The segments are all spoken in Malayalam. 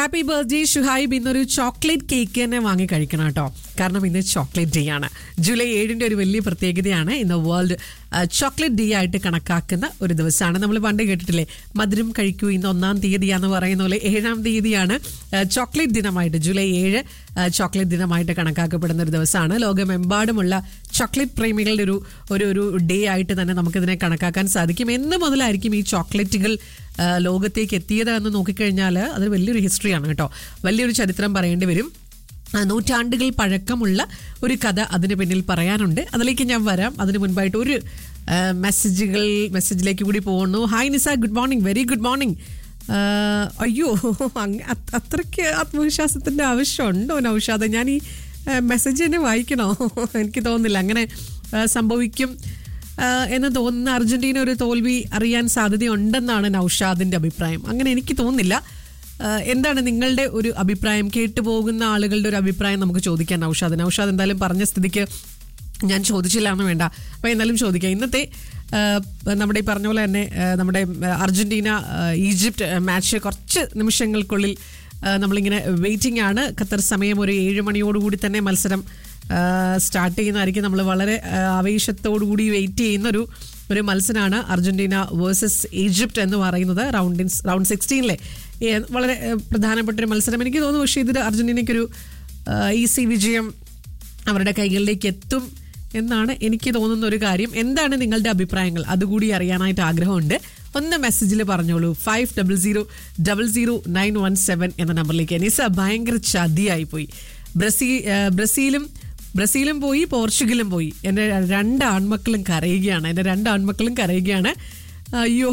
ഹാപ്പി ബർത്ത്ഡേ ഷുഹൈബ് ഇന്നൊരു ചോക്ലേറ്റ് കേക്ക് തന്നെ വാങ്ങി കഴിക്കണം കേട്ടോ കാരണം ഇന്ന് ചോക്ലേറ്റ് ഡേ ആണ് ജൂലൈ ഏഴിന്റെ ഒരു വലിയ പ്രത്യേകതയാണ് ഇന്ന് വേൾഡ് ചോക്ലേറ്റ് ഡേ ആയിട്ട് കണക്കാക്കുന്ന ഒരു ദിവസമാണ് നമ്മൾ പണ്ട് കേട്ടിട്ടില്ലേ മധുരം കഴിക്കൂ ഇന്ന് ഒന്നാം തീയതിയാന്ന് പറയുന്ന പോലെ ഏഴാം തീയതിയാണ് ചോക്ലേറ്റ് ദിനമായിട്ട് ജൂലൈ ഏഴ് ചോക്ലേറ്റ് ദിനമായിട്ട് കണക്കാക്കപ്പെടുന്ന ഒരു ദിവസമാണ് ലോകമെമ്പാടുമുള്ള ചോക്ലേറ്റ് പ്രേമികളുടെ ഒരു ഒരു ഒരു ഡേ ആയിട്ട് തന്നെ നമുക്കിതിനെ കണക്കാക്കാൻ സാധിക്കും എന്ന് മുതലായിരിക്കും ഈ ചോക്ലേറ്റുകൾ ആ, ലോകത്തേക്ക് എത്തിയത് എന്ന് നോക്കിക്കഴിഞ്ഞാൽ അത് വലിയൊരു ഹിസ്റ്ററിയാണ് കേട്ടോ വലിയൊരു ചരിത്രം പറയേണ്ടി വരും ആ, നൂറ്റാണ്ടുകൾ പഴക്കമുള്ള ഒരു കഥ അതിന് പിന്നിൽ പറയാനുണ്ട് അതിലേക്ക് ഞാൻ വരാം അതിന് മുൻപായിട്ട് ഒരു ആ, മെസ്സേജുകൾ മെസ്സേജിലേക്ക് കൂടി പോകുന്നു hi Nisa good morning very good morning അയ്യോ അങ്ങ് അത് അത്രയ്ക്ക് ആത്മവിശ്വാസത്തിൻ്റെ ആവശ്യമുണ്ടോ നൗഷാദ് ഞാൻ ഈ മെസ്സേജ് തന്നെ വായിക്കണോ എനിക്ക് തോന്നുന്നില്ല അങ്ങനെ ആ, സംഭവിക്കും ആ, എന്ന് തോന്നുന്ന അർജന്റീന ഒരു തോൽവി അറിയാൻ സാധ്യതയുണ്ടെന്നാണ് നൌഷാദിന്റെ അഭിപ്രായം അങ്ങനെ എനിക്ക് തോന്നുന്നില്ല ആ, എന്താണ് നിങ്ങളുടെ ഒരു അഭിപ്രായം കേട്ടുപോകുന്ന ആളുകളുടെ ഒരു അഭിപ്രായം നമുക്ക് ചോദിക്കാം നൌഷാദ് നൌഷാദ് എന്തായാലും പറഞ്ഞ സ്ഥിതിക്ക് ഞാൻ ചോദിച്ചില്ല എന്ന് വേണ്ട അപ്പോൾ എന്തായാലും ചോദിക്കാം ഇന്നത്തെ ആ, നമ്മുടെ ഈ പറഞ്ഞ പോലെ തന്നെ ആ, നമ്മുടെ അർജന്റീന ആ, ഈജിപ്റ്റ് മാച്ച് കുറച്ച് നിമിഷങ്ങൾക്കുള്ളിൽ ആ, നമ്മളിങ്ങനെ വെയിറ്റിംഗ് ആണ് ഖത്തർ സമയം ഒരു ഏഴ് മണിയോടുകൂടി തന്നെ മത്സരം സ്റ്റാർട്ട് ചെയ്യുന്നതായിരിക്കും നമ്മൾ വളരെ ആ, ആവേശത്തോടുകൂടി വെയിറ്റ് ചെയ്യുന്ന ഒരു ഒരു മത്സരമാണ് അർജന്റീന വേഴ്സസ് ഈജിപ്റ്റ് എന്ന് പറയുന്നത് റൗണ്ട് റൗണ്ട് സിക്സ്റ്റീനിലെ വളരെ ആ, പ്രധാനപ്പെട്ട ഒരു മത്സരം എനിക്ക് തോന്നുന്നു പക്ഷേ ഇതിൽ അർജന്റീനയ്ക്കൊരു ഈസി വിജയം അവരുടെ കൈകളിലേക്ക് എത്തും എന്നാണ് എനിക്ക് തോന്നുന്ന ഒരു കാര്യം എന്താണ് നിങ്ങളുടെ അഭിപ്രായങ്ങൾ അതുകൂടി അറിയാനായിട്ട് ആഗ്രഹമുണ്ട് ഒന്ന് മെസ്സേജിൽ പറഞ്ഞോളൂ five double zero double zero nine one seven എന്ന നമ്പറിലേക്ക് നിസ ഭയങ്കര ചതിയായി പോയി ബ്രസീൽ ആ, ബ്രസീലും ബ്രസീലും പോയി പോർച്ചുഗലും പോയി എൻ്റെ രണ്ട് ആൺമക്കളും കരയുകയാണ് എൻ്റെ രണ്ട് ആൺമക്കളും കരയുകയാണ് അയ്യോ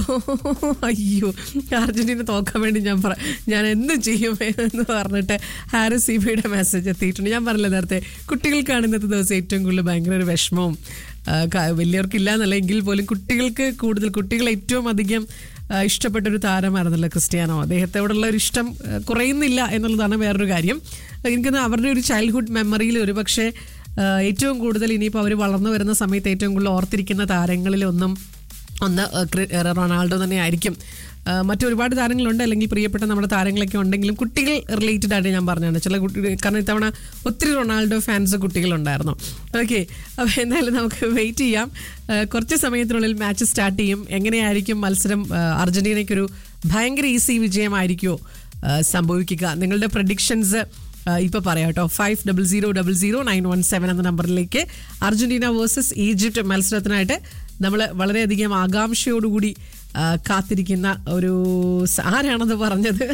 അയ്യോ അർജന്റീന തോക്കാൻ വേണ്ടി ഞാൻ പറ ഞാൻ എന്തും ചെയ്യും എന്ന് പറഞ്ഞിട്ട് ഹാരിസ് സിബിയുടെ മെസ്സേജ് എത്തിയിട്ടുണ്ട് ഞാൻ പറഞ്ഞില്ല നേരത്തെ കുട്ടികൾക്കാണ് ഇന്നത്തെ ദിവസം ഏറ്റവും കൂടുതൽ ഭയങ്കര ഒരു വിഷമവും ആ, ക- വലിയവർക്കില്ല എന്നല്ല എങ്കിൽ പോലും കുട്ടികൾക്ക് കൂടുതൽ കുട്ടികൾ ഏറ്റവും അധികം ആ, ഇഷ്ടപ്പെട്ട ഒരു താരമായിരുന്നല്ലോ ക്രിസ്ത്യാനോ അദ്ദേഹത്തോടുള്ള ഒരു ഇഷ്ടം ആ, കുറയുന്നില്ല എന്നുള്ളതാണ് വേറൊരു കാര്യം എനിക്കൊന്ന് അവരുടെ ഒരു ചൈൽഡ്ഹുഡ് മെമ്മറിയിൽ ഒരു പക്ഷേ ആ, ഏറ്റവും കൂടുതൽ ഇനിയിപ്പോൾ അവർ വളർന്നു വരുന്ന സമയത്ത് ഏറ്റവും കൂടുതൽ ഓർത്തിരിക്കുന്ന താരങ്ങളിലൊന്നും ഒന്ന് ആ, ക്രി- ആ, റൊണാൾഡോ തന്നെ ആയിരിക്കും ആ, മറ്റൊരുപാട് താരങ്ങളുണ്ട് അല്ലെങ്കിൽ പ്രിയപ്പെട്ട നമ്മുടെ താരങ്ങളൊക്കെ ഉണ്ടെങ്കിലും കുട്ടികൾ റിലേറ്റഡ് ആയിട്ട് ഞാൻ പറഞ്ഞാണ് ചില കുട്ടികൾ കാരണം ഇത്തവണ ഒത്തിരി റൊണാൾഡോ ഫാൻസ് കുട്ടികളുണ്ടായിരുന്നു ഓക്കെ അപ്പോൾ എന്തായാലും നമുക്ക് വെയിറ്റ് ചെയ്യാം ആ, കുറച്ച് സമയത്തിനുള്ളിൽ മാച്ച് സ്റ്റാർട്ട് ചെയ്യും എങ്ങനെയായിരിക്കും മത്സരം ആ, അർജന്റീനയ്ക്കൊരു ഭയങ്കര ഈസി വിജയമായിരിക്കുമോ ആ, സംഭവിക്കുക നിങ്ങളുടെ പ്രഡിക്ഷൻസ് ഇപ്പൊ പറയാം കേട്ടോ five double zero double zero nine one seven എന്ന നമ്പറിലേക്ക് അർജന്റീന വേഴ്സസ് ഈജിപ്റ്റ് മത്സരത്തിനായിട്ട് നമ്മൾ വളരെയധികം ആകാംക്ഷയോടുകൂടി ആ, കാത്തിരിക്കുന്ന ഒരു സ- ആരാണത് പറഞ്ഞത്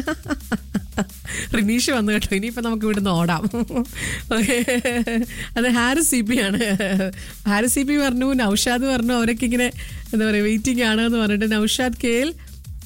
റിനീഷ് വന്നു കേട്ടോ ഇനിയിപ്പോൾ നമുക്ക് ഇവിടുന്ന് ഓടാം ഓക്കെ അത് ഹാരിസ് സി പി ആണ് ഹാരിസ് സി പി പറഞ്ഞു നൗഷാദ് പറഞ്ഞു അവരൊക്കെ ഇങ്ങനെ എന്താ പറയുക വെയിറ്റിംഗ് ആണ് എന്ന് പറഞ്ഞിട്ട് Noushad K L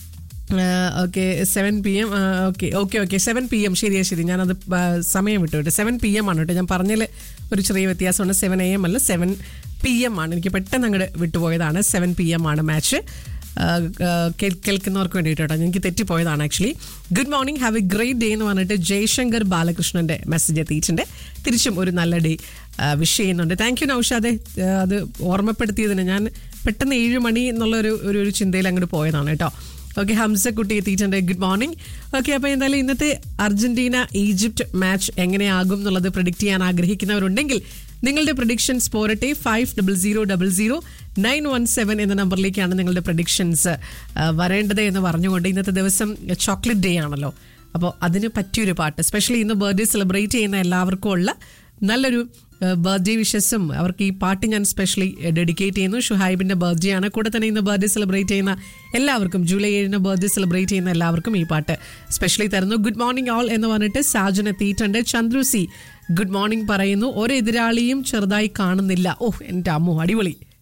okay seven P M okay okay okay seven P M ശരിയാ ശരി ഞാനത് ആ, സമയം വിട്ടു കേട്ടോ സെവൻ പി എം ആണ് കേട്ടോ ഞാൻ പറഞ്ഞതിൽ ഒരു ചെറിയ വ്യത്യാസമുണ്ട് സെവൻ എ എം അല്ല സെവൻ പി എം ആണ് എനിക്ക് പെട്ടെന്ന് അങ്ങോട്ട് വിട്ടുപോയതാണ് സെവൻ പി എം ആണ് മാച്ച് കേൾക്കുന്നവർക്ക് വേണ്ടിയിട്ട് കേട്ടോ എനിക്ക് തെറ്റിപ്പോയതാണ് actually good morning have a great day എന്ന് പറഞ്ഞിട്ട് ജയശങ്കർ ബാലകൃഷ്ണന്റെ മെസ്സേജ് എത്തിയിട്ടുണ്ട് തിരിച്ചും ഒരു നല്ല ഡേ വിഷ് ചെയ്യുന്നുണ്ട് താങ്ക് യു നൌഷാദെ ആ, അത് ഓർമ്മപ്പെടുത്തിയതിന് ഞാൻ പെട്ടെന്ന് ഏഴ് മണി എന്നുള്ള ഒരു ഒരു ഒരു ചിന്തയിൽ അങ്ങോട്ട് പോയതാണ് കേട്ടോ ഓക്കെ ഹംസക്കുട്ടി എത്തിയിട്ടുണ്ട് ഗുഡ് മോർണിംഗ് ഓക്കെ അപ്പോൾ എന്തായാലും ഇന്നത്തെ അർജന്റീന ഈജിപ്റ്റ് മാച്ച് എങ്ങനെയാകും എന്നുള്ളത് പ്രഡിക്റ്റ് ചെയ്യാൻ ആഗ്രഹിക്കുന്നവരുണ്ടെങ്കിൽ നിങ്ങളുടെ പ്രഡിക്ഷൻസ് പോരട്ടെ five double zero double zero nine one seven എന്ന നമ്പറിലേക്കാണ് നിങ്ങളുടെ പ്രഡിക്ഷൻസ് വരേണ്ടത് എന്ന് പറഞ്ഞുകൊണ്ട് ഇന്നത്തെ ദിവസം ചോക്ലേറ്റ് ഡേ ആണല്ലോ അപ്പോൾ അതിന് പറ്റിയൊരു പാട്ട് സ്പെഷ്യലി ഇന്ന് ബർത്ത്ഡേ സെലിബ്രേറ്റ് ചെയ്യുന്ന എല്ലാവർക്കും ഉള്ള നല്ലൊരു ബർത്ത്ഡേ വിഷസും അവർക്ക് ഈ പാട്ട് ഞാൻ സ്പെഷ്യലി ഡെഡിക്കേറ്റ് ചെയ്യുന്നു ഷുഹൈബിന്റെ ബർത്ത്ഡേ ആണ് കൂടെ തന്നെ ഇന്ന് ബർത്ത്ഡേ സെലിബ്രേറ്റ് ചെയ്യുന്ന എല്ലാവർക്കും ജൂലൈ ഏഴിന് ബർത്ത്ഡേ സെലിബ്രേറ്റ് ചെയ്യുന്ന എല്ലാവർക്കും ഈ പാട്ട് സ്പെഷ്യലി തരുന്നു ഗുഡ് മോർണിംഗ് ഓൾ എന്ന് പറഞ്ഞിട്ട് സാജൻ എത്തിയിട്ടുണ്ട് ചന്ദ്രു സി ഗുഡ് മോർണിംഗ് പറയുന്നു ഒരു എതിരാളിയും ചെറുതായി കാണുന്നില്ല ഓ എൻ്റെ അമ്മു അടിപൊളി